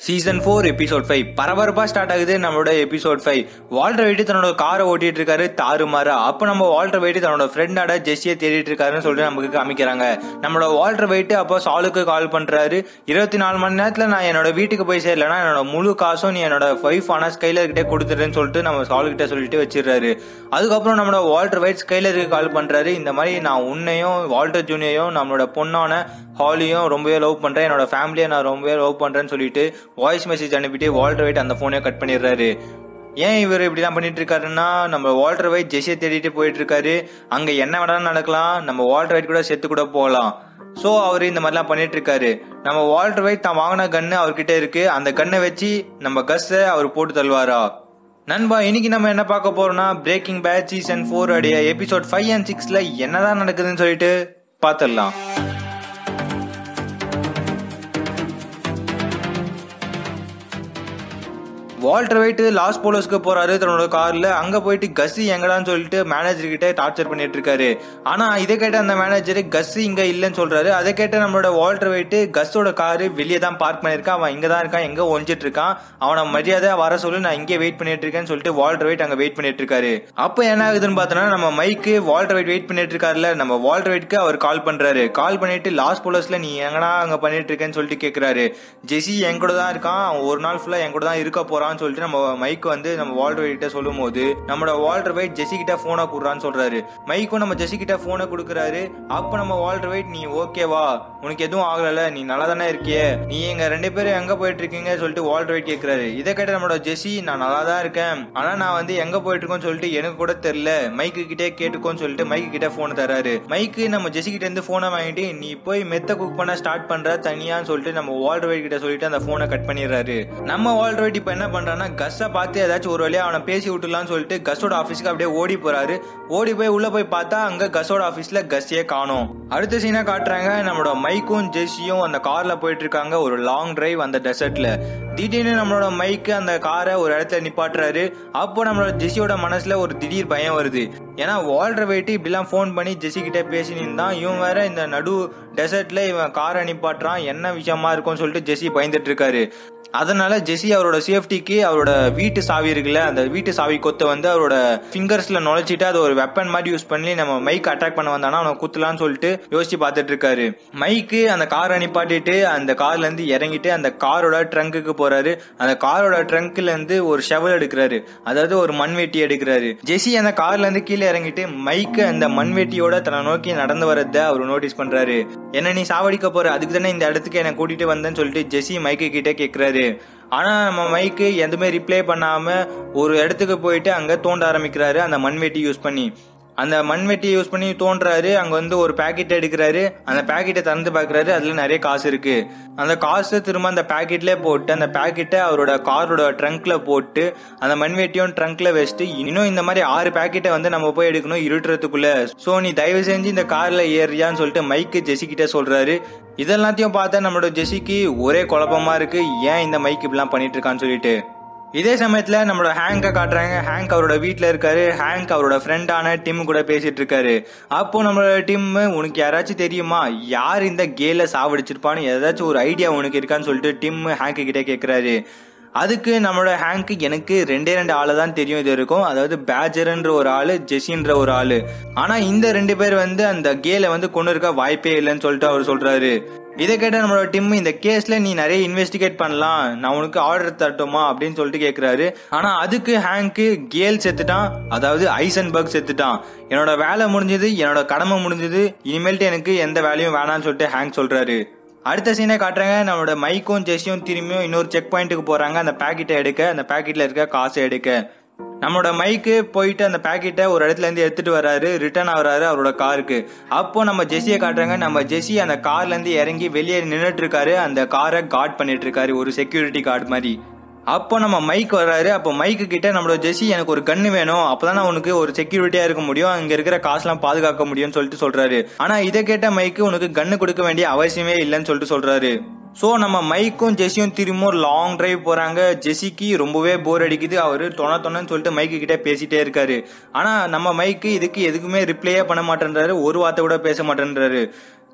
season four episode five பரபரப்பா start ஆகுது நம்மளோட எபிசோட் ஃபைவ் வால்டர் வெயிட்டு தன்னோட காரை ஓட்டிட்டு இருக்காரு தாறுமாறா அப்ப நம்ம வால்டர் வெயிட்டு தன்னோட ஃப்ரெண்டாட ஜெஸ்ஸியை தேடிட்டு இருக்காருன்னு சொல்லிட்டு நமக்கு காமிக்கிறாங்க நம்மளோட வால்டர் வெயிட்டு அப்போ சாலுக்கு கால் பண்றாரு இருபத்தி நாலு மணி நேரத்துல நான் என்னோட வீட்டுக்கு போய் சேரலன்னா என்னோட முழு காசும் நீ என்னோட ஒய்ஃப் ஆனா ஸ்கைலர் கிட்டே கொடுத்துருன்னு சொல்லிட்டு நம்ம சாலு கிட்ட சொல்லிட்டு வச்சிடுறாரு அதுக்கப்புறம் நம்மளோட வால்டர் வெயிட் ஸ்கைலருக்கு கால் பண்றாரு இந்த மாதிரி நான் உன்னையும் வால்டர் ஜூனியரையும் நம்மளோட பொண்ணான ஹாலியும் ரொம்பவே லவ் பண்றேன் என்னோட ஃபேமிலியை நான் ரொம்பவே லவ் பண்றேன்னு சொல்லிட்டு வாய்ஸ் மெசேஜ் அனுப்பிட்டு வால்டர் வெயிட் அந்த போனையும் கட் பண்ணிடுறாரு ஏன் இவர் இப்படிலாம் பண்ணிட்டு இருக்காருன்னா நம்ம வால்டர் வைட் ஜெஸியை தேடிட்டு போயிட்டு இருக்காரு அங்க என்ன வேணாலும் நடக்கலாம் நம்ம வால்டர் வைட் கூட செத்து கூட போகலாம் ஸோ அவர் இந்த மாதிரிலாம் பண்ணிட்டு இருக்காரு நம்ம வால்டர் வைட் தான் வாங்கின கன்னு அவர்கிட்ட இருக்கு அந்த கன்னை வச்சு நம்ம கஸ்ஸை அவர் போட்டு தள்ளுவாரா நண்பா இன்னைக்கு நம்ம என்ன பார்க்க போறோம்னா பிரேக்கிங் பேட் சீசன் ஃபோர் உடைய எபிசோட் ஃபைவ் அண்ட் சிக்ஸ்ல என்னதான் நடக்குதுன்னு சொல்லிட்டு பார்த்துடலாம் வால்டர் வெயிட் லாஸ் போலோஸ்க்கு போறாரு தன்னோட கார்ல அங்க போயிட்டு கஸ்ஸி எங்கடான்னு சொல்லிட்டு மேனேஜர் கிட்ட டார்ச்சர் பண்ணிட்டு இருக்காரு ஆனா இதை கேட்ட அந்த மேனேஜர் கஸ்ஸி இங்க இல்லைன்னு சொல்றாரு அதை கேட்ட நம்மளோட வால்டர் வெயிட் கஸ்ஸோட காரு வெளியே தான் பார்க் பண்ணிருக்கான் அவன் இங்க தான் இருக்கான் எங்க ஒழிஞ்சிட்டு இருக்கான் அவனை மரியாதை வர சொல்லி நான் இங்கே வெயிட் பண்ணிட்டு இருக்கேன்னு சொல்லிட்டு வால்டர் வெயிட் அங்க வெயிட் பண்ணிட்டு இருக்காரு அப்ப என்ன ஆகுதுன்னு பார்த்தோன்னா நம்ம மைக்கு வால்டர் வெயிட் வெயிட் பண்ணிட்டு இருக்காருல நம்ம வால்டர் வெயிட்க்கு அவர் கால் பண்றாரு கால் பண்ணிட்டு லாஸ் போலோஸ்ல நீ எங்கடா அங்க பண்ணிட்டு இருக்கேன்னு சொல்லிட்டு கேக்குறாரு ஜெசி என் கூட தான் இருக்கான் அவன் ஒரு நாள் ஃபுல்லா என் கூட தான் இருக்க போறான் போறான்னு சொல்லிட்டு நம்ம மைக் வந்து நம்ம வால்டர் கிட்ட சொல்லும் போது நம்மளோட வால்டர் வைட் ஜெசி கிட்ட போனை கொடுறான்னு சொல்றாரு மைக்கும் நம்ம ஜெசி கிட்ட போனை கொடுக்குறாரு அப்ப நம்ம வால்டர் வைட் நீ ஓகேவா உனக்கு எதுவும் ஆகல நீ நல்லா தானே இருக்கியே நீ எங்க ரெண்டு பேரும் எங்க போயிட்டு இருக்கீங்க சொல்லிட்டு வால்டர் வைட் கேக்குறாரு இதை கேட்ட நம்மளோட ஜெசி நான் நல்லா தான் இருக்கேன் ஆனா நான் வந்து எங்க போயிட்டு இருக்கோம்னு சொல்லிட்டு எனக்கு கூட தெரியல மைக்கு கிட்டே கேட்டுக்கோன்னு சொல்லிட்டு மைக்கு கிட்ட போன் தராரு மைக்கு நம்ம ஜெசி கிட்ட இருந்து போனை வாங்கிட்டு நீ போய் மெத்த குக் பண்ண ஸ்டார்ட் பண்ற தனியான்னு சொல்லிட்டு நம்ம வால்டர் வைட் கிட்ட சொல்லிட்டு அந்த போனை கட் பண்ணிடுறாரு நம்ம வால்டர் வைட் இப்ப என்ன பண்றான்னா கஸ்ஸை பார்த்து ஏதாச்சும் ஒரு வழியா அவனை பேசி விட்டுலாம்னு சொல்லிட்டு கஸ்ஸோட ஆஃபீஸ்க்கு அப்படியே ஓடி போறாரு ஓடி போய் உள்ள போய் பார்த்தா அங்க கஸ்ஸோட ஆஃபீஸ்ல கஸ்ஸே காணும் அடுத்த சீனா காட்டுறாங்க நம்மளோட மைக்கும் ஜெஸியும் அந்த கார்ல போயிட்டு இருக்காங்க ஒரு லாங் டிரைவ் அந்த டெசர்ட்ல திடீர்னு நம்மளோட மைக்கு அந்த காரை ஒரு இடத்துல நிப்பாட்டுறாரு அப்போ நம்மளோட ஜெஸியோட மனசுல ஒரு திடீர் பயம் வருது ஏன்னா வால்டர் வெயிட்டு இப்படிலாம் ஃபோன் பண்ணி ஜெஸி கிட்ட பேசி நின்றான் இவன் வேற இந்த நடு டெசர்ட்ல இவன் காரை நிப்பாட்டுறான் என்ன விஷயமா இருக்கும்னு சொல்லிட்டு ஜெஸி பயந்துட்டு இருக்காரு அதனால ஜெஸி அவரோட சேஃப்டிக்கு அவரோட வீட்டு சாவி இருக்குல்ல அந்த வீட்டு சாவி கொத்தை வந்து அவரோட ஃபிங்கர்ஸ்ல நுழைச்சிட்டு அது ஒரு வெப்பன் மாதிரி யூஸ் பண்ணி நம்ம மைக் அட்டாக் பண்ண வந்தானா அவனை குத்தலாம்னு சொல்லிட்டு யோசிச்சு பார்த்துட்டு இருக்காரு மைக்கு அந்த காரை நிப்பாட்டிட்டு அந்த கார்ல இருந்து இறங்கிட்டு அந்த காரோட ட்ரங்க்குக்கு போறாரு அந்த காரோட ட்ரங்க்ல இருந்து ஒரு ஷெவல் எடுக்கிறாரு அதாவது ஒரு மண்வெட்டி எடுக்கிறாரு ஜெஸி அந்த கார்ல இருந்து கீழே இறங்கிட்டு மைக்கு அந்த மண்வெட்டியோட தன்னை நோக்கி நடந்து வரத அவர் நோட்டீஸ் பண்றாரு என்ன நீ சாவடிக்க போற அதுக்கு தானே இந்த இடத்துக்கு என்ன கூட்டிட்டு வந்தேன்னு சொல்லிட்டு ஜெஸி மைக்கு கிட்ட கேக்குறாரு ஆனா நம்ம மைக்கு எதுவுமே ரிப்ளை பண்ணாம ஒரு இடத்துக்கு போயிட்டு அங்க தோண்ட ஆரம்பிக்கிறாரு அந்த மண்வெட்டி யூஸ் பண்ணி அந்த மண்வெட்டியை யூஸ் பண்ணி தோன்றாரு அங்க வந்து ஒரு பேக்கெட் எடுக்கிறாரு அந்த பேக்கெட்டை திறந்து பாக்குறாரு அதுல நிறைய காசு இருக்கு அந்த காசை திரும்ப அந்த பேக்கெட்ல போட்டு அந்த பேக்கெட்டை அவரோட காரோட ட்ரங்க்ல போட்டு அந்த மண்வெட்டியும் ட்ரங்க்ல வச்சுட்டு இன்னும் இந்த மாதிரி ஆறு பேக்கெட்டை வந்து நம்ம போய் எடுக்கணும் இருட்டுறதுக்குள்ள சோ நீ தயவு செஞ்சு இந்த கார்ல ஏறியான்னு சொல்லிட்டு மைக்கு ஜெசி கிட்ட சொல்றாரு இதெல்லாத்தையும் பார்த்தா நம்மளோட ஜெசிக்கு ஒரே குழப்பமா இருக்கு ஏன் இந்த மைக் இப்படிலாம் பண்ணிட்டு இருக்கான்னு சொல்லிட்டு இதே சமயத்துல நம்மளோட ஹேங்கை காட்டுறாங்க ஹேங்க் அவரோட வீட்டுல இருக்காரு ஹேங்க் அவரோட ஃப்ரெண்டான டிம் கூட பேசிட்டு இருக்காரு அப்போ நம்மளோட டிம் உனக்கு யாராச்சும் தெரியுமா யார் இந்த கேல சாவடிச்சிருப்பான்னு ஏதாச்சும் ஒரு ஐடியா உனக்கு இருக்கான்னு சொல்லிட்டு டிம் ஹேங்க் கிட்ட கேக்குறாரு அதுக்கு நம்மளோட ஹேங்க்கு எனக்கு ரெண்டே ரெண்டு ஆளை தான் தெரியும் இது இருக்கும் அதாவது பேஜர்ன்ற ஒரு ஆளு ஜெஸின்ற ஒரு ஆளு ஆனா இந்த ரெண்டு பேர் வந்து அந்த கேல வந்து கொண்டு இருக்க வாய்ப்பே இல்லைன்னு சொல்லிட்டு அவர் சொல்றாரு இதை கேட்ட நம்மளோட டிம் இந்த கேஸ்ல நீ நிறைய இன்வெஸ்டிகேட் பண்ணலாம் நான் உனக்கு ஆர்டர் தரட்டுமா அப்படின்னு சொல்லிட்டு கேக்குறாரு ஆனா அதுக்கு ஹேங்க்கு கேல் செத்துட்டான் அதாவது ஐசன்பர்க் செத்துட்டான் என்னோட வேலை முடிஞ்சது என்னோட கடமை முடிஞ்சது இனிமேல்ட்டு எனக்கு எந்த வேலையும் வேணாம்னு சொல்லிட்டு ஹேங்க் சொல்றாரு அடுத்த சீனை காட்டுறாங்க நம்மளோட மைக்கும் ஜெஸியும் திரும்பியும் இன்னொரு செக் பாயிண்ட்டுக்கு போறாங்க அந்த பேக்கெட்டை எடுக்க அந்த பேக்கெட்ல இருக்க காசை எடுக்க நம்மளோட மைக்கு போயிட்டு அந்த பேக்கெட்டை ஒரு இடத்துல இருந்து எடுத்துட்டு வராரு ரிட்டர்ன் ஆகுறாரு அவரோட காருக்கு அப்போ நம்ம ஜெஸியை காட்டுறாங்க நம்ம ஜெஸி அந்த கார்ல இருந்து இறங்கி வெளியே நின்றுட்டு இருக்காரு அந்த காரை கார்ட் பண்ணிட்டு இருக்காரு ஒரு செக்யூரிட்டி கார்டு மாதிரி அப்போ நம்ம மைக் வர்றாரு அப்போ மைக்கு கிட்ட நம்மளோட ஜெஸி எனக்கு ஒரு கன்னு வேணும் அப்பதான் நான் உனக்கு ஒரு செக்யூரிட்டியா இருக்க முடியும் அங்க இருக்கிற காசுலாம் பாதுகாக்க முடியும்னு சொல்லிட்டு சொல்றாரு ஆனா இதை கேட்ட மைக்கு உனக்கு கன்னு கொடுக்க வேண்டிய அவசியமே இல்லைன்னு சொல்லிட்டு சொல்றாரு ஸோ நம்ம மைக்கும் ஜெஸியும் திரும்பவும் லாங் டிரைவ் போறாங்க ஜெஸிக்கு ரொம்பவே போர் அடிக்குது அவரு தொண தொணன்னு சொல்லிட்டு மைக்கு கிட்ட பேசிட்டே இருக்காரு ஆனா நம்ம மைக்கு இதுக்கு எதுக்குமே ரிப்ளையே பண்ண மாட்டேன்றாரு ஒரு வார்த்தை கூட பேச மாட்டேன்றாரு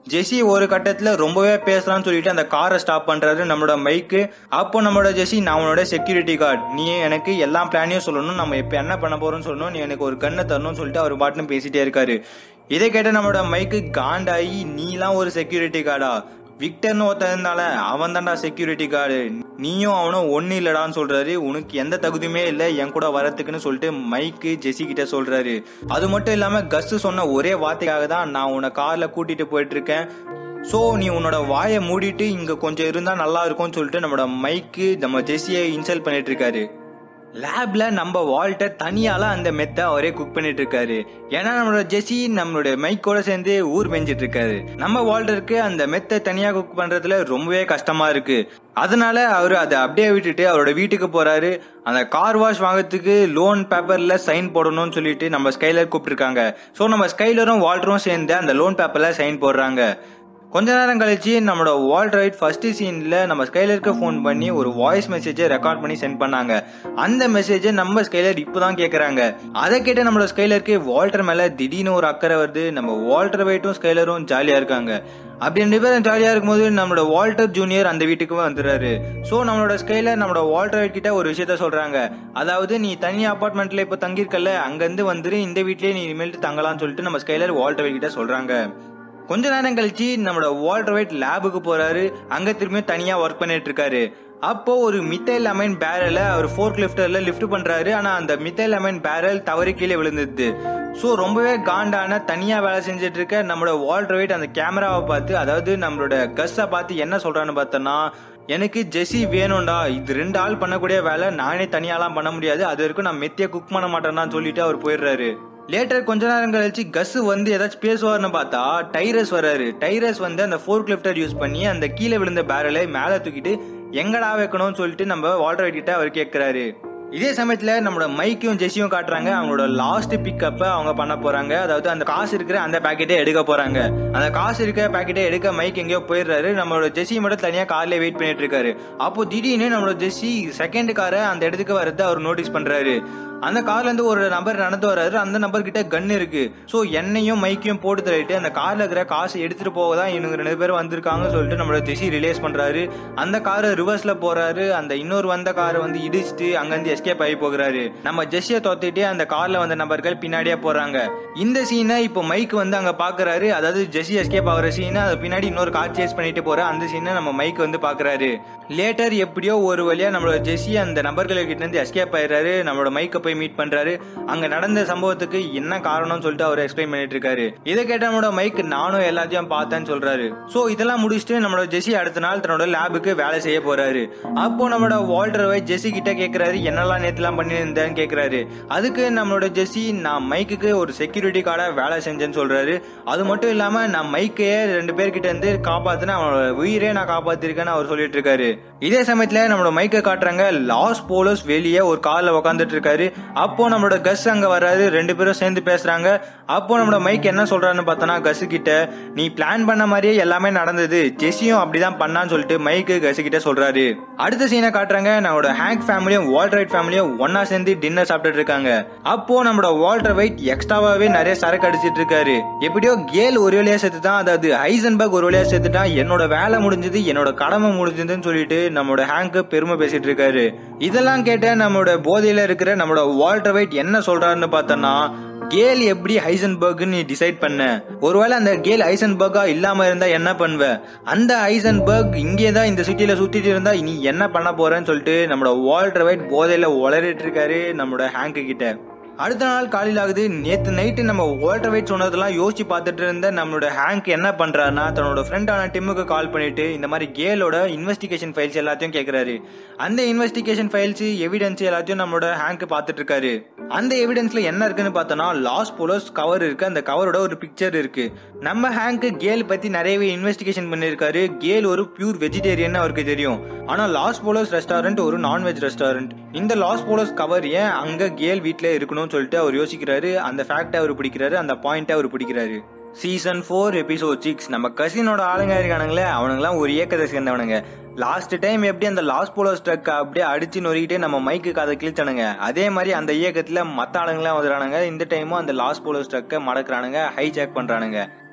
ஜெஸி ஒரு கட்டத்துல ரொம்பவே பேசலாம்னு சொல்லிட்டு அந்த காரை ஸ்டாப் பண்றாரு நம்மளோட மைக்கு அப்போ நம்மளோட ஜெஸி நான் உன்னோட செக்யூரிட்டி கார்டு நீ எனக்கு எல்லா பிளானையும் சொல்லணும் நம்ம இப்ப என்ன பண்ண போறோம்னு சொல்லணும் நீ எனக்கு ஒரு கண்ணை தரணும்னு சொல்லிட்டு அவர் பாட்டுன்னு பேசிட்டே இருக்காரு இதை கேட்ட நம்மளோட மைக்கு காண்டாகி நீலாம் ஒரு செக்யூரிட்டி கார்டா விக்டர்னு ஒருத்தன் இருந்தால அவன் தான்டா செக்யூரிட்டி கார்டு நீயும் அவனும் ஒன்னு இல்லடான்னு சொல்றாரு உனக்கு எந்த தகுதியுமே இல்லை என் கூட வரத்துக்குன்னு சொல்லிட்டு மைக்கு ஜெஸி கிட்ட சொல்றாரு அது மட்டும் இல்லாம கஸ் சொன்ன ஒரே வார்த்தைக்காக தான் நான் உன்னை கார்ல கூட்டிட்டு போயிட்டு இருக்கேன் ஸோ நீ உன்னோட வாயை மூடிட்டு இங்க கொஞ்சம் இருந்தா நல்லா இருக்கும்னு சொல்லிட்டு நம்மளோட மைக்கு நம்ம ஜெஸியை இன்சல்ட் பண்ணிட்டு இருக்காரு லேப்ல நம்ம வால்டர் தனியால அந்த மெத்தை அவரே குக் பண்ணிட்டு இருக்காரு ஏன்னா நம்மளோட ஜெஸி நம்மளுடைய மைக்கோட சேர்ந்து ஊர் மேய்ஞ்சிட்டு இருக்காரு நம்ம வால்டருக்கு அந்த மெத்தை தனியா குக் பண்றதுல ரொம்பவே கஷ்டமா இருக்கு அதனால அவர் அதை அப்படியே விட்டுட்டு அவரோட வீட்டுக்கு போறாரு அந்த கார் வாஷ் வாங்குறதுக்கு லோன் பேப்பர்ல சைன் போடணும்னு சொல்லிட்டு நம்ம ஸ்கைலர் கூப்பிட்டுருக்காங்க ஸோ நம்ம ஸ்கைலரும் வால்டரும் சேர்ந்து அந்த லோன் பேப்பர்ல சைன் போடுறாங்க கொஞ்ச நேரம் கழிச்சு நம்மளோட வால்ட் ரைட் ஃபர்ஸ்ட் சீன்ல நம்ம ஸ்கைலருக்கு ஃபோன் பண்ணி ஒரு வாய்ஸ் மெசேஜை ரெக்கார்ட் பண்ணி சென்ட் பண்ணாங்க அந்த மெசேஜை நம்ம ஸ்கைலர் இப்போதான் கேட்கறாங்க அதை கேட்டு நம்மளோட ஸ்கைலருக்கு வால்டர் மேல திடீர்னு ஒரு அக்கறை வருது நம்ம வால்டர் வைட்டும் ஸ்கைலரும் ஜாலியா இருக்காங்க அப்படி ரெண்டு பேரும் ஜாலியா இருக்கும்போது நம்மளோட வால்டர் ஜூனியர் அந்த வீட்டுக்கு வந்துடுறாரு ஸோ நம்மளோட ஸ்கைலர் நம்மளோட வால்டர் வைட் கிட்ட ஒரு விஷயத்த சொல்றாங்க அதாவது நீ தனி அபார்ட்மெண்ட்ல இப்போ தங்கியிருக்கல அங்கிருந்து வந்துரு இந்த வீட்லயே நீ இனிமேல் தங்கலாம்னு சொல்லிட்டு நம்ம ஸ்கைலர் வால்டர் வைட் கிட்ட சொல்றாங்க கொஞ்ச நேரம் கழிச்சு நம்மளோட வால்டர் வைட் லேபுக்கு போறாரு அங்க திரும்பியும் தனியா ஒர்க் பண்ணிட்டு இருக்காரு அப்போ ஒரு மித்தைல் அமைன் பேரலை அவர் ஃபோர்க் லிஃப்டர்ல லிஃப்ட் பண்றாரு ஆனா அந்த மித்தைல் அமைன் பேரல் தவறி கீழே விழுந்துருது ஸோ ரொம்பவே காண்டான தனியா வேலை செஞ்சுட்டு இருக்க நம்மளோட வால்டர் வைட் அந்த கேமராவை பார்த்து அதாவது நம்மளோட கஸ்ஸை பார்த்து என்ன சொல்றான்னு பார்த்தோன்னா எனக்கு ஜெஸி வேணும்டா இது ரெண்டு ஆள் பண்ணக்கூடிய வேலை நானே தனியாலாம் பண்ண முடியாது அது வரைக்கும் நான் மெத்திய குக் பண்ண மாட்டேன்னு சொல்லிட்டு அவர் போயிடுறாரு லேட்டர் கொஞ்ச நேரம் கழிச்சு கஸ் வந்து ஏதாச்சும் பேசுவார்னு பார்த்தா டைரஸ் வராரு டைரஸ் வந்து அந்த ஃபோர்க் லிஃப்டர் யூஸ் பண்ணி அந்த கீழே விழுந்த பேரலை மேலே தூக்கிட்டு எங்கடா வைக்கணும்னு சொல்லிட்டு நம்ம வால்டர் கிட்ட அவர் கேட்கிறாரு இதே சமயத்துல நம்மளோட மைக்கும் ஜெஸியும் காட்டுறாங்க அவங்களோட லாஸ்ட் பிக்கப்ப அவங்க பண்ண போறாங்க அதாவது அந்த காசு இருக்கிற அந்த பாக்கெட்டை எடுக்க போறாங்க அந்த காசு இருக்கிற பாக்கெட்டை எடுக்க மைக் எங்கேயோ போயிடுறாரு நம்மளோட ஜெஸி மட்டும் தனியா கார்ல வெயிட் பண்ணிட்டு இருக்காரு அப்போ திடீர்னு நம்மளோட ஜெஸி செகண்ட் காரை அந்த இடத்துக்கு வரதை அவர் நோட்டீஸ் பண்றாரு அந்த கார்ல இருந்து ஒரு நபர் நடந்து வர்றாரு அந்த நபர் கிட்ட கன் இருக்கு சோ என்னையும் மைக்கையும் போட்டு தள்ளிட்டு அந்த கார்ல இருக்கிற காசு எடுத்துட்டு போக தான் இவங்க ரெண்டு பேரும் வந்திருக்காங்கன்னு சொல்லிட்டு நம்மளோட ஜெஸி ரிலேஸ் பண்றாரு அந்த காரை ரிவர்ஸ்ல போறாரு அந்த இன்னொரு வந்த காரை வந்து இடிச்சிட்டு அங்கிருந்து எஸ்கேப் ஆகி போகிறாரு நம்ம ஜெஸ்ஸியை தோத்திட்டு அந்த கார்ல வந்த நபர்கள் பின்னாடியே போறாங்க இந்த சீனை இப்போ மைக் வந்து அங்க பாக்குறாரு அதாவது ஜெஸ்ஸி எஸ்கேப் ஆகிற சீனை அது பின்னாடி இன்னொரு கார் சேஸ் பண்ணிட்டு போற அந்த சீனை நம்ம மைக் வந்து பாக்குறாரு லேட்டர் எப்படியோ ஒரு வழியா நம்மளோட ஜெஸ்ஸி அந்த நபர்கள் கிட்ட இருந்து எஸ்கேப் ஆயிடுறாரு நம்மளோட மைக்கை போய் மீட் பண்றாரு அங்க நடந்த சம்பவத்துக்கு என்ன காரணம்னு சொல்லிட்டு அவர் எக்ஸ்பிளைன் பண்ணிட்டு இருக்காரு இதை கேட்ட நம்மளோட மைக் நானும் எல்லாத்தையும் பார்த்தேன்னு சொல்றாரு சோ இதெல்லாம் முடிச்சுட்டு நம்மளோட ஜெஸ்ஸி அடுத்த நாள் தன்னோட லேபுக்கு வேலை செய்ய போறாரு அப்போ நம்மளோட வால்டர் வை ஜெஸ்ஸி கிட்ட கேக்குறாரு என்னெல்லாம் நேத்துலாம் பண்ணியிருந்தேன்னு கேக்குறாரு அதுக்கு நம்மளோட ஜெஸ்ஸி நான் மைக்குக்கு ஒரு செக்யூரிட்டி கார்டா வேலை செஞ்சேன்னு சொல்றாரு அது மட்டும் இல்லாம நான் மைக்கையே ரெண்டு பேர்கிட்ட இருந்து காப்பாத்தின அவனோட உயிரே நான் காப்பாத்திருக்கேன்னு அவர் சொல்லிட்டு இருக்காரு இதே சமயத்துல நம்மளோட மைக்கை காட்டுறாங்க லாஸ் போலோஸ் வெளியே ஒரு கார்ல உட்காந்துட்டு இருக்காரு அப்போ நம்மளோட கஸ் அங்க வராரு ரெண்டு பேரும் சேர்ந்து பேசுறாங்க அப்போ நம்மளோட மைக் என்ன சொல்றாருன்னு பார்த்தோன்னா கஸ் கிட்ட நீ பிளான் பண்ண மாதிரியே எல்லாமே நடந்தது ஜெஸியும் அப்படிதான் பண்ணான்னு சொல்லிட்டு மைக்கு கஸ் கிட்ட சொல்றாரு அடுத்த சீனை காட்டுறாங்க நம்மளோட ஹேங்க் ஃபேமிலியும் வால்ட்ரைட் ஃபேமிலியும் ஒன்னா சேர்ந்து டின்னர் சாப்பிட்டுட்டு இருக்காங்க அப்போ நம்மளோட வால்டர் வைட் எக்ஸ்ட்ராவாவே நிறைய சரக்கு அடிச்சிட்டு இருக்காரு எப்படியோ கேல் ஒரு வழியா சேர்த்து தான் அதாவது ஹைசன்பர்க் ஒரு வழியா சேர்த்துட்டான் என்னோட வேலை முடிஞ்சது என்னோட கடமை முடிஞ்சதுன்னு சொல்லிட்டு நம்மளோட ஹேங்க் பெருமை பேசிட்டு இருக்காரு இதெல்லாம் கேட்ட நம்மளோட போதையில இருக்கிற நம்மளோட வால்டர் வைட் என்ன சொல்றாருன்னு பார்த்தோன்னா கேல் எப்படி ஹைசன்பர்க்னு நீ டிசைட் பண்ண ஒருவேளை அந்த கேல் ஹைசன்பர்கா இல்லாம இருந்தா என்ன பண்ணுவ அந்த ஹைசன்பர்க் இங்கே தான் இந்த சிட்டில சுத்திட்டு இருந்தா நீ என்ன பண்ண போறேன்னு சொல்லிட்டு நம்மளோட வால்டர் வைட் போதையில உளறிட்டு இருக்காரு நம்மளோட ஹேங்க் கிட்ட அடுத்த நாள் காலையில் ஆகுது நேத்து நைட்டு நம்ம வால்டர் வைட் சொன்னதெல்லாம் யோசிச்சு பார்த்துட்டு இருந்த நம்மளோட ஹேங்க் என்ன பண்றாருன்னா தன்னோட ஃப்ரெண்டான டிம்முக்கு கால் பண்ணிட்டு இந்த மாதிரி கேலோட இன்வெஸ்டிகேஷன் ஃபைல்ஸ் எல்லாத்தையும் கேட்கறாரு அந்த இன்வெஸ்டிகேஷன் ஃபைல்ஸ் எவிடன்ஸ் எல்லாத்தையும் நம்மளோட ஹேங்க் பார்த்துட்டு இருக்காரு அந்த எவிடன்ஸ்ல என்ன இருக்குன்னு பார்த்தோம்னா லாஸ் போலோஸ் கவர் இருக்கு அந்த கவரோட ஒரு பிக்சர் இருக்கு நம்ம ஹேங்க் கேல் பத்தி நிறையவே இன்வெஸ்டிகேஷன் பண்ணிருக்காரு கேல் ஒரு பியூர் வெஜிடேரியன் அவருக்கு தெரியும் ஆனா லாஸ் போலோஸ் ரெஸ்டாரண்ட் ஒரு நான்வெஜ் ரெஸ்டாரண்ட் இந்த லாஸ் போலோஸ் கவர் ஏன் அங்க கேல் வீட்ல இருக்கணும்னு சொல்லிட்டு அவர் யோசிக்கிறாரு அந்த ஃபேக்ட் அவர் பிடிக்கிறாரு அந்த பாயிண்ட் அவர் பிடிக்கிறாரு சீசன் ஃபோர் எபிசோட் சிக்ஸ் நம்ம கசினோட ஆளுங்க இருக்கானுங்களே அவனுங்களாம் ஒரு இயக்கத்தை சேர்ந்தவனுங்க லாஸ்ட் டைம் எப்படி அந்த லாஸ் போலோஸ் ட்ரக் அப்படியே அடிச்சு நொறுக்கிட்டு நம்ம மைக்கு கதை கிழிச்சானுங்க அதே மாதிரி அந்த இயக்கத்துல மத்த ஆளுங்களாம் வந்துடுறானுங்க இந்த டைமும் அந்த லாஸ் போலோஸ் ட்ரக்கை மடக்குறானுங்க ஹைஜாக் பண்றானுங்க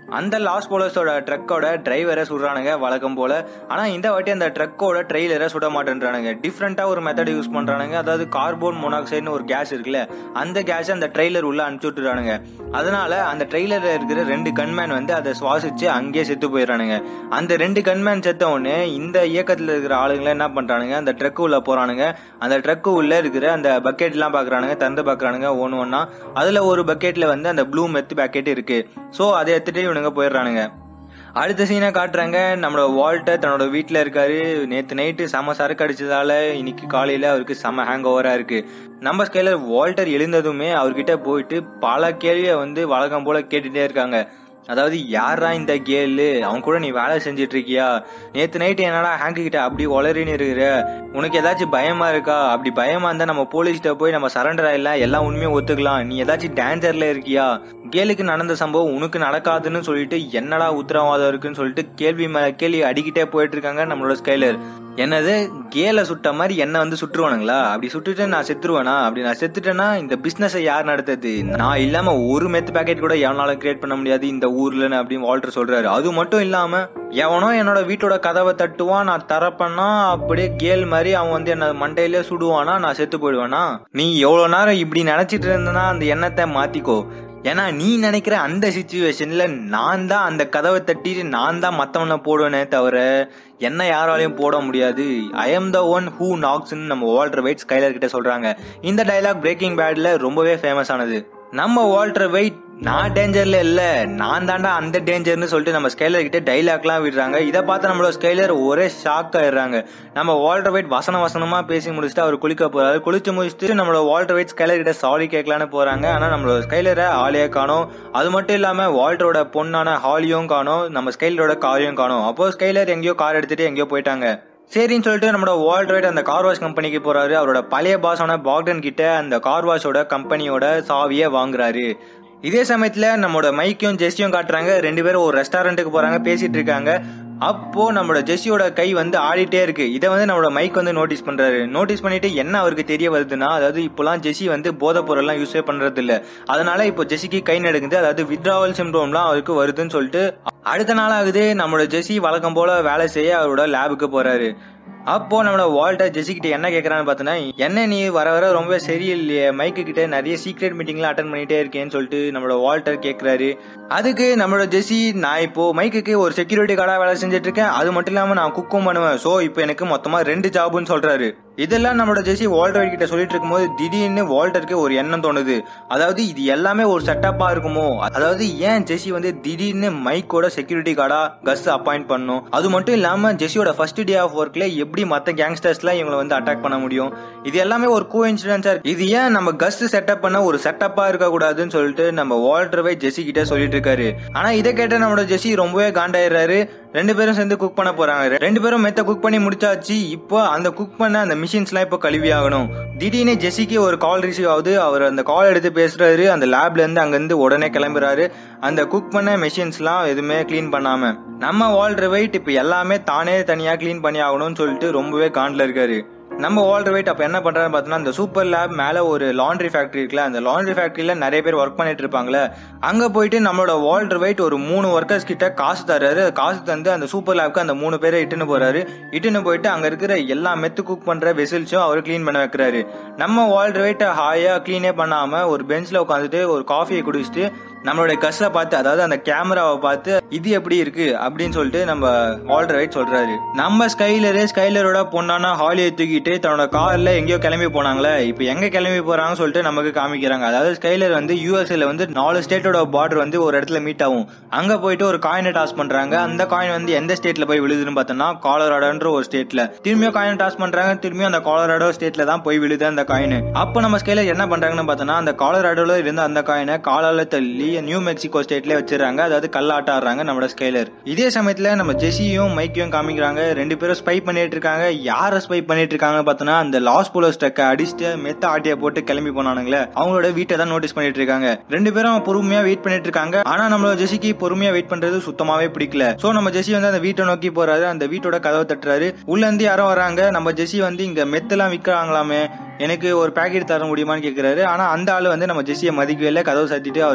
அந்த லாஸ் போலர்ஸோட ட்ரக்கோட டிரைவரை சுடுறானுங்க வழக்கம் போல ஆனா இந்த வாட்டி அந்த ட்ரக்கோட ட்ரெய்லரை சுட மாட்டேன்றானுங்க டிஃப்ரெண்டா ஒரு மெத்தட் யூஸ் பண்றானுங்க அதாவது கார்பன் மோனாக்சைடுன்னு ஒரு கேஸ் இருக்குல்ல அந்த கேஸ் அந்த ட்ரெய்லர் உள்ள அனுப்பிச்சு விட்டுறானுங்க அதனால அந்த ட்ரெய்லர்ல இருக்கிற ரெண்டு கன்மேன் வந்து அதை சுவாசிச்சு அங்கேயே செத்து போயிடுறானுங்க அந்த ரெண்டு கன்மேன் செத்த உடனே இந்த இயக்கத்துல இருக்கிற ஆளுங்களை என்ன பண்றானுங்க அந்த ட்ரக்கு உள்ள போறானுங்க அந்த ட்ரக்கு உள்ள இருக்கிற அந்த பக்கெட் எல்லாம் பாக்குறானுங்க திறந்து பாக்குறானுங்க ஒன்னு ஒன்னா அதுல ஒரு பக்கெட்ல வந்து அந்த ப்ளூ மெத் பக்கெட் இருக்கு சோ அதை எடுத்துட்டு இவனுங்க போயிடுறானுங்க அடுத்த சீனை காட்டுறாங்க நம்மளோட வால்டர் தன்னோட வீட்டில் இருக்காரு நேற்று நைட்டு செம சரக்கு அடிச்சதால இன்னைக்கு காலையில் அவருக்கு செம ஹேங் ஓவராக இருக்கு நம்ம ஸ்கைலர் வால்டர் எழுந்ததுமே அவர்கிட்ட போயிட்டு பல கேள்வியை வந்து வழக்கம் போல கேட்டுட்டே இருக்காங்க அதாவது யாரா இந்த கேளு அவன் கூட நீ வேலை செஞ்சுட்டு இருக்கியா நேத்து நைட்டு என்னடா ஹேங்கு கிட்ட அப்படி ஒளரின்னு இருக்கிற உனக்கு ஏதாச்சும் பயமா இருக்கா அப்படி பயமா இருந்தா நம்ம போலீஸ்கிட்ட போய் நம்ம சரண்டர் ஆயிடலாம் எல்லாம் உண்மையும் ஒத்துக்கலாம் நீ ஏதாச்சும் டேஞ்சர்ல இருக்கியா கேலுக்கு நடந்த சம்பவம் உனக்கு நடக்காதுன்னு சொல்லிட்டு என்னடா உத்தரவாதம் இருக்குன்னு சொல்லிட்டு கேள்வி மேல கேள்வி அடிக்கிட்டே போயிட்டு இருக்காங்க நம்மளோட ஸ்கைலர் என்னது கேல சுட்ட மாதிரி என்ன வந்து சுட்டுருவானுங்களா அப்படி சுட்டுட்டு நான் செத்துருவேனா அப்படி நான் செத்துட்டேன்னா இந்த பிசினஸை யார் நடத்துறது நான் இல்லாம ஒரு மெத்து பேக்கெட் கூட எவனாலும் கிரியேட் பண்ண முடியாது இந்த ஊர்ல அப்படின்னு வால்டர் சொல்றாரு அது மட்டும் இல்லாம எவனோ என்னோட வீட்டோட கதவை தட்டுவான் நான் தரப்பேன்னா அப்படியே கேல் மாதிரி அவன் வந்து என்ன மண்டையிலே சுடுவானா நான் செத்து போயிடுவேனா நீ எவ்வளவு நேரம் இப்படி நினைச்சிட்டு இருந்தனா அந்த எண்ணத்தை மாத்திக்கோ ஏன்னா நீ நினைக்கிற அந்த சுச்சுவேஷன்ல நான் தான் அந்த கதவை தட்டிட்டு நான் தான் மத்தவனை போடுவேனே தவிர என்ன யாராலையும் போட முடியாது I am the one who நாக்ஸ்ன்னு நம்ம வால்டர் வெயிட் ஸ்கைலர் கிட்ட சொல்றாங்க இந்த டைலாக் பிரேக்கிங் பேட்ல ரொம்பவே ஃபேமஸ் ஆனது நம்ம வால்டர் வெயிட் நான் டேஞ்சர்ல இல்ல நான் தாண்டா அந்த டேஞ்சர்னு சொல்லிட்டு நம்ம ஸ்கைலர் கிட்ட டைலாக்லாம் விடுறாங்க இதை பார்த்து நம்மளோட ஸ்கைலர் ஒரே ஷாக் ஆயிடுறாங்க நம்ம வால்டர் வெயிட் வசன வசனமா பேசி முடிச்சுட்டு அவர் குளிக்க போறாரு குளிச்சு முடிச்சுட்டு நம்மளோட வால்டர் வெயிட் ஸ்கைலர் கிட்ட சாரி கேட்கலான்னு போறாங்க ஆனா நம்மளோட ஸ்கைலரை ஆலியா காணோம் அது மட்டும் இல்லாம வால்டரோட பொண்ணான ஹாலியும் காணோம் நம்ம ஸ்கைலரோட காரையும் காணோம் அப்போ ஸ்கைலர் எங்கேயோ கார் எடுத்துட்டு எங்கேயோ போயிட்டாங்க சரின்னு சொல்லிட்டு நம்மளோட வேர்ல்ட் வைட் அந்த கார் வாஷ் கம்பெனிக்கு போறாரு அவரோட பழைய பாஸான பாக்டன் கிட்ட அந்த கார் வாஷோட கம்பெனியோட சாவியை வாங்குறாரு இதே சமயத்துல நம்மளோட மைக்கும் ஜெஸ்ஸியும் காட்டுறாங்க ரெண்டு பேரும் ஒரு ரெஸ்டாரண்ட்டுக்கு போறாங்க பேசிட்டு இருக்காங்க அப்போ நம்மளோட ஜெஸ்ஸியோட கை வந்து ஆடிட்டே இருக்கு இதை வந்து நம்மளோட மைக் வந்து நோட்டீஸ் பண்றாரு நோட்டீஸ் பண்ணிட்டு என்ன அவருக்கு தெரிய வருதுன்னா அதாவது இப்போலாம் ஜெஸ்ஸி வந்து போதை பொருள்லாம் யூஸே பண்றது இல்ல அதனால இப்போ ஜெஸ்ஸிக்கு கை நடுங்குது அதாவது வித்ராவல் சிம்டோம்லாம் அவருக்கு வருதுன்னு சொல்லிட்டு அடுத்த நாள் ஆகுது நம்மளோட ஜெஸ்ஸி வழக்கம் போல வேலை செய்ய அவரோட லேபுக்கு போறாரு அப்போ நம்மளோட வால்டர் ஜெஸி கிட்ட என்ன கேட்கறான்னு பார்த்தோன்னா என்ன நீ வர வர ரொம்ப சரியில்லையே மைக்கு கிட்ட நிறைய சீக்ரெட் மீட்டிங்லாம் அட்டன் பண்ணிட்டே இருக்கேன்னு சொல்லிட்டு நம்மளோட வால்டர் கேட்கறாரு அதுக்கு நம்மளோட ஜெஸி நான் இப்போ மைக்குக்கு ஒரு செக்யூரிட்டி கார்டா வேலை செஞ்சுட்டு இருக்கேன் அது மட்டும் இல்லாம நான் குக்கும் பண்ணுவேன் சோ இப்போ எனக்கு மொத்தமா ரெண்டு ஜாப்னு சொல்றாரு இதெல்லாம் நம்மளோட ஜெஸி வால்டர் கிட்ட சொல்லிட்டு இருக்கும்போது திடீர்னு வால்டருக்கு ஒரு எண்ணம் தோணுது அதாவது இது எல்லாமே ஒரு செட்டப்பா இருக்குமோ அதாவது ஏன் ஜெஸி வந்து திடீர்னு மைக்கோட செக்யூரிட்டி கார்டா கஸ் அப்பாயிண்ட் பண்ணும் அது மட்டும் இல்லாம ஜெஸியோட ஃபர்ஸ்ட் டே ஆஃப் ஒர்க்ல எப்படி மத்த கேங்ஸ்டர்ஸ்லாம் இவங்களை வந்து அட்டாக் பண்ண முடியும் இது எல்லாமே ஒரு கோ இன்சிடென்ஸா இருக்கு இது ஏன் நம்ம கஸ் செட்டப் பண்ண ஒரு செட்டப்பா இருக்க கூடாதுன்னு சொல்லிட்டு நம்ம வால்டர் ஜெஸி கிட்ட சொல்லிட்டு இருக்காரு ஆனா இதை கேட்ட நம்மளோட ஜெஸி ரொம்பவே காண்டாயிடுறாரு ரெண்டு பேரும் சேர்ந்து குக் பண்ண போறாங்க ரெண்டு பேரும் மெத்த குக் பண்ணி முடிச்சாச்சு இப்போ அந்த குக் பண்ண அந்த மிஷின்ஸ்லாம் இப்போ கழுவி ஆகணும் திடீர்னு ஜெஸிக்கு ஒரு கால் ரிசீவ் ஆகுது அவர் அந்த கால் எடுத்து பேசுறாரு அந்த லேப்ல இருந்து அங்கிருந்து உடனே கிளம்புறாரு அந்த குக் பண்ண மெஷின்ஸ்லாம் எதுவுமே க்ளீன் பண்ணாம நம்ம வால்டர் வெயிட் இப்போ எல்லாமே தானே தனியா க்ளீன் பண்ணி ஆகணும்னு சொல்லிட்டு ரொம்பவே காண்ட்ல இருக்காரு நம்ம வால்டர் வெயிட் அப்போ என்ன பண்றாருன்னு பார்த்தோம்னா அந்த சூப்பர் லேப் மேலே ஒரு லாண்ட்ரி ஃபேக்டரி இருக்குல்ல அந்த லாண்ட்ரி ஃபேக்டரியில நிறைய பேர் ஒர்க் பண்ணிட்டு இருப்பாங்களே அங்க போயிட்டு நம்மளோட வால்டர் வெயிட் ஒரு மூணு ஒர்க்கர்ஸ் கிட்ட காசு தர்றாரு காசு தந்து அந்த சூப்பர் லேப்க்கு அந்த மூணு பேரை இட்டுன்னு போறாரு இட்டுன்னு போயிட்டு அங்க இருக்கிற எல்லா மெத்து குக் பண்ற வெசில்ஸும் அவர் க்ளீன் பண்ண வைக்கிறாரு நம்ம வால்டர் வெயிட் ஹாயா க்ளீனே பண்ணாம ஒரு பெஞ்ச்ல உட்காந்துட்டு ஒரு காஃபியை குடிச்சிட்டு நம்மளோட கஸ்ஸை பார்த்து அதாவது அந்த கேமராவை பார்த்து இது எப்படி இருக்கு அப்படின்னு சொல்லிட்டு நம்ம வால்டர் ரைட் சொல்றாரு நம்ம ஸ்கைலரு ஸ்கைலரோட பொண்ணான ஹாலியை தூக்கிட்டு தன்னோட கார்ல எங்கேயோ கிளம்பி போனாங்களே இப்போ எங்க கிளம்பி போறாங்கன்னு சொல்லிட்டு நமக்கு காமிக்கிறாங்க அதாவது ஸ்கைலர் வந்து யூஎஸ்ஏல வந்து நாலு ஸ்டேட்டோட பார்டர் வந்து ஒரு இடத்துல மீட் ஆகும் அங்க போயிட்டு ஒரு காயினை டாஸ் பண்றாங்க அந்த காயின் வந்து எந்த ஸ்டேட்ல போய் விழுதுன்னு பார்த்தோம்னா காலராடோன்ற ஒரு ஸ்டேட்ல திரும்பியும் காயின் டாஸ் பண்றாங்க திரும்பியும் அந்த காலராடோ ஸ்டேட்ல தான் போய் விழுது அந்த காயின் அப்போ நம்ம ஸ்கைலர் என்ன பண்றாங்கன்னு பார்த்தோம்னா அந்த காலராடோல இருந்த அந்த காயினை காலால தள்ளி நியூ மெக்சிகோ ஸ்டேட்ல வச்சிடறாங்க அதாவது கல்லாட்ட ஆடுறாங்க நம்மளோட ஸ்கைலர் இதே சமயத்துல நம்ம ஜெஸியும் மைக்கையும் காமிக்கிறாங்க ரெண்டு பேரும் ஸ்பை பண்ணிட்டு இருக்காங்க யார ஸ்பை பண்ணிட்டு இருக்காங்க பார்த்தோன்னா அந்த லாஸ் போலோஸ் ட்ரக்கை அடிச்சுட்டு மெத்த ஆட்டிய போட்டு கிளம்பி போனானுங்களே அவங்களோட வீட்டை தான் நோட்டீஸ் பண்ணிட்டு இருக்காங்க ரெண்டு பேரும் பொறுமையா வெயிட் பண்ணிட்டு இருக்காங்க ஆனா நம்மளோட ஜெஸிக்கு பொறுமையா வெயிட் பண்றது சுத்தமாவே பிடிக்கல சோ நம்ம ஜெஸி வந்து அந்த வீட்டை நோக்கி போறாரு அந்த வீட்டோட கதவை தட்டுறாரு உள்ள இருந்து யாரோ வராங்க நம்ம ஜெஸி வந்து இங்க மெத்தெல்லாம் விற்கிறாங்களாமே எனக்கு ஒரு பேக்கெட் தர முடியுமான்னு கேட்கிறாரு ஆனா அந்த ஆளு வந்து நம்ம ஜெஸியை மதிக்கவே இல்லை கதவை சாத்திட்டு அவர் கிளம்பி போயிடுறாரு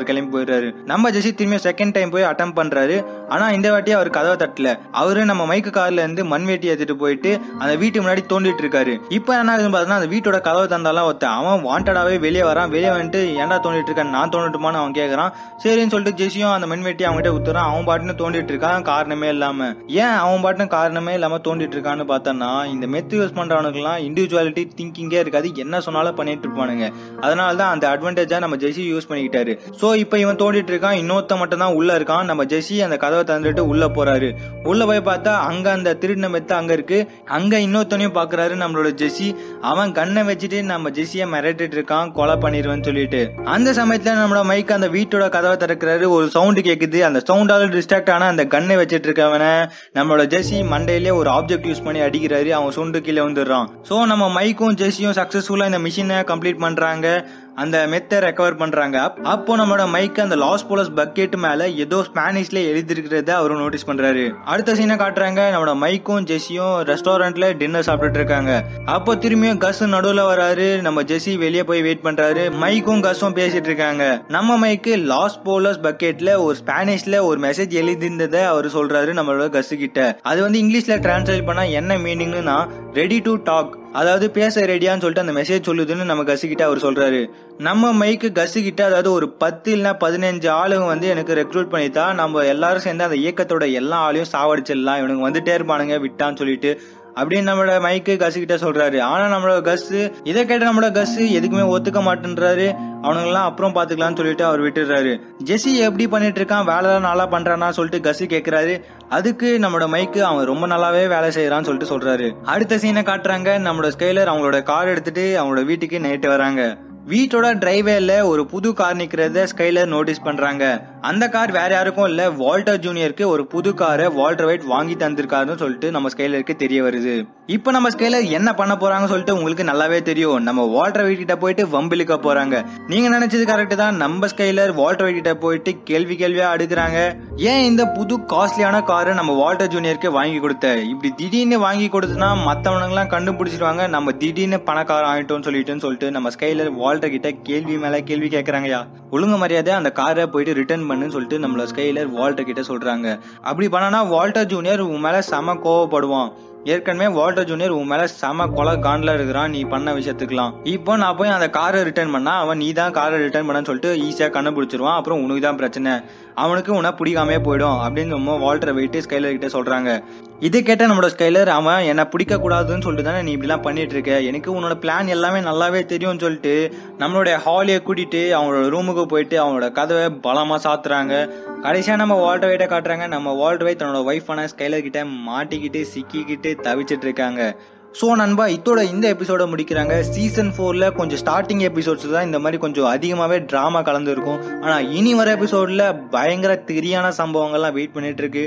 போயிடுறாரு நம்ம ஜெசி திரும்பி செகண்ட் டைம் போய் அட்டம் பண்றாரு ஆனா இந்த வாட்டி அவர் கதவை தட்டல அவரு நம்ம மைக்கு கார்ல இருந்து மண்வெட்டி எடுத்துட்டு போயிட்டு அந்த வீட்டு முன்னாடி தோண்டிட்டு இருக்காரு இப்போ என்ன ஆகுதுன்னு பார்த்தா அந்த வீட்டோட கதவை தந்தாலாம் ஒருத்தன் அவன் வாண்டடாவே வெளியே வரான் வெளியே வந்துட்டு ஏன்டா தோண்டிட்டு இருக்கான் நான் தோண்டட்டுமான்னு அவன் கேக்குறான் சரின்னு சொல்லிட்டு ஜெசியும் அந்த மண்வெட்டி அவன்கிட்ட உத்துறான் அவன் பாட்டுன்னு தோண்டிட்டு இருக்கான் காரணமே இல்லாம ஏன் அவன் பாட்டுன்னு காரணமே இல்லாம தோண்டிட்டு இருக்கான்னு பார்த்தோன்னா இந்த மெத்து யூஸ் பண்றவனுக்குலாம் இண்டிவிஜுவாலிட்டி திங்கிங்கே இருக்காது என்ன சொன்னாலும் பண்ணிட்டு இருப்பானுங்க அதனால தான் அந்த அட்வான்டேஜா நம்ம ஜெசி யூஸ் பண்ணிக்கிட்டாரு சோ இப்போ இவன் தோண்டிட்டு இருக்கான் இன்னொருத்த மட்டும் தான் உள்ள இருக்கான் நம்ம ஜெசி அந்த கதவை தந்துட்டு உள்ள போறாரு உள்ள போய் பார்த்தா அங்க அந்த திருடின மெத்த அங்க இருக்கு அங்க இன்னொருத்தனையும் பாக்குறாரு நம்மளோட ஜெசி அவன் கண்ணை வச்சுட்டு நம்ம ஜெசிய மிரட்டிட்டு இருக்கான் கொலை பண்ணிடுவேன்னு சொல்லிட்டு அந்த சமயத்துல நம்மளோட மைக் அந்த வீட்டோட கதவை திறக்கிறாரு ஒரு சவுண்டு கேக்குது அந்த சவுண்டால டிஸ்ட்ராக்ட் ஆன அந்த கண்ணை வச்சிட்டு இருக்கவன நம்மளோட ஜெசி மண்டையிலே ஒரு ஆப்ஜெக்ட் யூஸ் பண்ணி அடிக்கிறாரு அவன் சுண்டு கீழே வந்துடுறான் சோ நம்ம மைக்கும் ஜெசியும் சக்சஸ்ஃபுல்லா இந்த மிஷினை கம்ப்ளீட் பண்றாங்க அந்த மெத்தை ரெக்கவர் பண்றாங்க அப்- அப்போ நம்மளோட மைக் அந்த லாஸ் போலஸ் பக்கெட் மேல ஏதோ ஸ்பானிஷ்ல எழுதிருக்கிறத அவரு நோட்டீஸ் பண்றாரு அடுத்த சீனை காட்டுறாங்க நம்மளோட மைக்கும் ஜெஸியும் ரெஸ்டாரண்ட்ல டின்னர் சாப்பிட்டுட்டு இருக்காங்க அப்போ திரும்பியும் கஸ் நடுவுல வராரு நம்ம ஜெஸி வெளியே போய் வெயிட் பண்றாரு மைக்கும் கஸும் பேசிட்டு இருக்காங்க நம்ம மைக்கு லாஸ் போலஸ் பக்கெட்ல ஒரு ஸ்பானிஷ்ல ஒரு மெசேஜ் எழுதியிருந்ததை அவர் சொல்றாரு நம்மளோட கஸ் கிட்ட அது வந்து இங்கிலீஷ்ல டிரான்ஸ்லேட் பண்ணா என்ன மீனிங்னா ரெடி டு டாக் அதாவது பேச ரெடியான்னு சொல்லிட்டு அந்த மெசேஜ் சொல்லுதுன்னு நம்ம கசு கிட்ட அவர் சொல்றாரு நம்ம மைக்கு கசு கிட்ட அதாவது ஒரு பத்து இல்லைன்னா பதினஞ்சு ஆளுங்க வந்து எனக்கு ரெக்ரூட் பண்ணித்தா நம்ம எல்லாரும் சேர்ந்து அந்த இயக்கத்தோட எல்லா ஆளையும் சாவடிச்சிடலாம் இவனுங்க வந்துட்டே இருப்பானுங்க விட்டான்னு சொல்லிட்டு அப்படின்னு நம்மளோட மைக்கு கசு கிட்ட சொல்றாரு ஆனா நம்மளோட கஸ் இதை கேட்ட நம்மளோட கஸ் எதுக்குமே ஒத்துக்க மாட்டேன்றாரு அவனுங்கெல்லாம் அப்புறம் பாத்துக்கலாம்னு சொல்லிட்டு அவர் விட்டுறாரு ஜெஸி எப்படி பண்ணிட்டு இருக்கான் வேலை நல்லா பண்றானா சொல்லிட்டு கஸ் கேக்குறாரு அதுக்கு நம்மளோட மைக்கு அவன் ரொம்ப நல்லாவே வேலை செய்யறான்னு சொல்லிட்டு சொல்றாரு அடுத்த சீனை காட்டுறாங்க நம்மளோட ஸ்கைலர் அவங்களோட கார் எடுத்துட்டு அவங்களோட வீட்டுக்கு நைட்டு வராங்க வீட்டோட டிரைவேல ஒரு புது கார் நிக்கிறத ஸ்கைலர் நோட்டீஸ் பண்றாங்க அந்த கார் வேற யாருக்கும் இல்ல வால்டர் ஜூனியருக்கு ஒரு புது காரை வால்டர் வைட் வாங்கி தந்திருக்காருன்னு சொல்லிட்டு நம்ம ஸ்கைலருக்கு தெரிய வருது இப்போ நம்ம ஸ்கைலர் என்ன பண்ண போறாங்கன்னு சொல்லிட்டு உங்களுக்கு நல்லாவே தெரியும் நம்ம வால்டர் வைட் கிட்ட போயிட்டு வம்பிழுக்க போறாங்க நீங்க நினைச்சது கரெக்ட் தான் நம்ம ஸ்கைலர் வால்டர் வைட் கிட்ட போயிட்டு கேள்வி கேள்வியா அடுக்குறாங்க ஏன் இந்த புது காஸ்ட்லியான காரை நம்ம வால்டர் ஜூனியருக்கு வாங்கி கொடுத்த இப்படி திடீர்னு வாங்கி கொடுத்தனா மத்தவனுங்கலாம் கண்டுபிடிச்சிருவாங்க நம்ம திடீர்னு பணக்காரன் ஆயிட்டோம்னு சொல்லிட்டுன்னு சொல்லிட்டு நம்ம ஸ்கைலர் வால்டர் கிட்ட கேள்வி மேல கேள்வி கேக்குறாங்கயா ஒழுங்கு மரியாதை அந்த காரை போயிட்டு ரிட்டர்ன் பண்ணுன்னு சொல்லிட்டு நம்மள ஸ்கைலர் வால்டர் கிட்ட சொல்றாங்க அப்படி பண்ணனா வால்டர் ஜூனியர் உன் மேல செம கோவப்படுவான் ஏற்கனவே வால்டர் ஜூனியர் உன் மேல செம கொலை காண்டில் இருக்கிறான் நீ பண்ண விஷயத்துக்குலாம் இப்போ நான் போய் அந்த காரை ரிட்டர்ன் பண்ணா அவன் நீ தான் காரை ரிட்டர்ன் பண்ணன்னு சொல்லிட்டு ஈஸியா கண்டுபிடிச்சிருவான் அப்புறம் உனக்கு தான் பிரச்சனை அவனுக்கு உன்னை பிடிக்காமே போயிடும் அப்படின்னு நம்ம வால்டர் வெயிட்டு ஸ்கைலர் கிட்ட சொல்றாங்க இது கேட்ட நம்மளோட ஸ்கைலர் அவன் என்ன பிடிக்க கூடாதுன்னு சொல்லிட்டு தானே நீ இப்படிலாம் பண்ணிட்டு இருக்க எனக்கு உன்னோட பிளான் எல்லாமே நல்லாவே தெரியும்னு சொல்லிட்டு நம்மளுடைய ஹாலியை கூட்டிட்டு அவனோட ரூமுக்கு போயிட்டு அவனோட கதவை பலமா சாத்துறாங்க கடைசியா நம்ம வால்டர் வைட்டை காட்டுறாங்க நம்ம வால்டர் வை தன்னோட ஒய்ஃபான ஸ்கைலர் கிட்ட மாட்டிக்கிட்டு சிக்கிக்கிட்டு தவிச்சிட்டு இருக்காங்க ஸோ நண்பா இதோட இந்த எபிசோட முடிக்கிறாங்க சீசன் ஃபோர்ல கொஞ்சம் ஸ்டார்டிங் எபிசோட்ஸ் தான் இந்த மாதிரி கொஞ்சம் அதிகமாகவே ட்ராமா கலந்துருக்கும் ஆனால் இனி வர எபிசோட்ல பயங்கர திரியான சம்பவங்கள்லாம் வெயிட் பண்ணிட்டு இருக்கு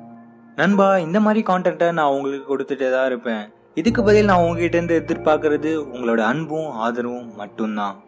நண்பா இந்த மாதிரி கான்டென்ட்டை நான் உங்களுக்கு கொடுத்துட்டே தான் இருப்பேன் இதுக்கு பதில் நான் உங்ககிட்ட இருந்து எதிர்பார்க்கறது உங்களோட அன்பும் ஆதரவும் மட்டும்தான்